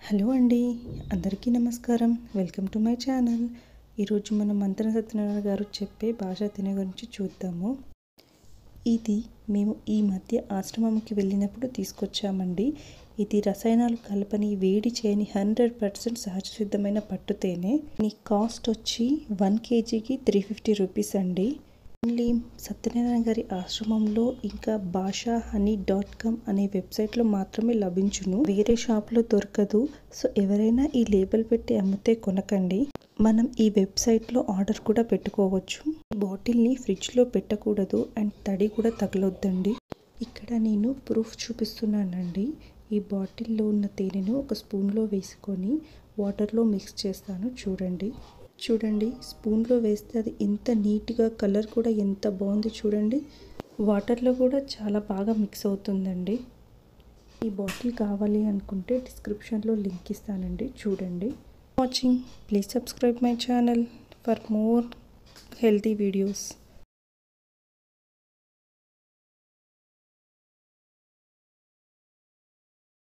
hello అండి అందరికీ నమస్కారం వెల్కమ్ టు మై ఛానల్ ఈరోజు మనం మంత్ర సత్యనారాయణ గారు చెప్పే భాష తినే గురించి చూద్దాము ఇది మేము ఈ మధ్య ఆశ్రమంకి వెళ్ళినప్పుడు తీసుకొచ్చామండి ఇది రసాయనాలు కలపని వేడి చేయని హండ్రెడ్ పర్సెంట్ సహజ సిద్ధమైన పట్టు తేనె దీని కాస్ట్ వచ్చి వన్ కేజీకి త్రీ ఫిఫ్టీ రూపీస్ అండి ఓన్లీ సత్యనారాయణ గారి ఆశ్రమంలో ఇంకా భాషా హనీ డాట్ కామ్ అనే వెబ్సైట్లో మాత్రమే లభించును వేరే షాప్లో దొరకదు సో ఎవరైనా ఈ లేబుల్ పెట్టి అమ్మితే కొనకండి మనం ఈ వెబ్సైట్లో ఆర్డర్ కూడా పెట్టుకోవచ్చు ఈ బాటిల్ని ఫ్రిడ్జ్లో పెట్టకూడదు అండ్ తడి కూడా తగలొద్దండి ఇక్కడ నేను ప్రూఫ్ చూపిస్తున్నానండి ఈ బాటిల్లో ఉన్న తేనెను ఒక స్పూన్లో వేసుకొని వాటర్లో మిక్స్ చేస్తాను చూడండి చూడండి స్పూన్లో వేస్తే అది ఎంత నీట్గా కలర్ కూడా ఎంత బాగుంది చూడండి వాటర్లో కూడా చాలా బాగా మిక్స్ అవుతుందండి ఈ బాటిల్ కావాలి అనుకుంటే డిస్క్రిప్షన్లో లింక్ ఇస్తానండి చూడండి watching please subscribe my channel for more healthy videos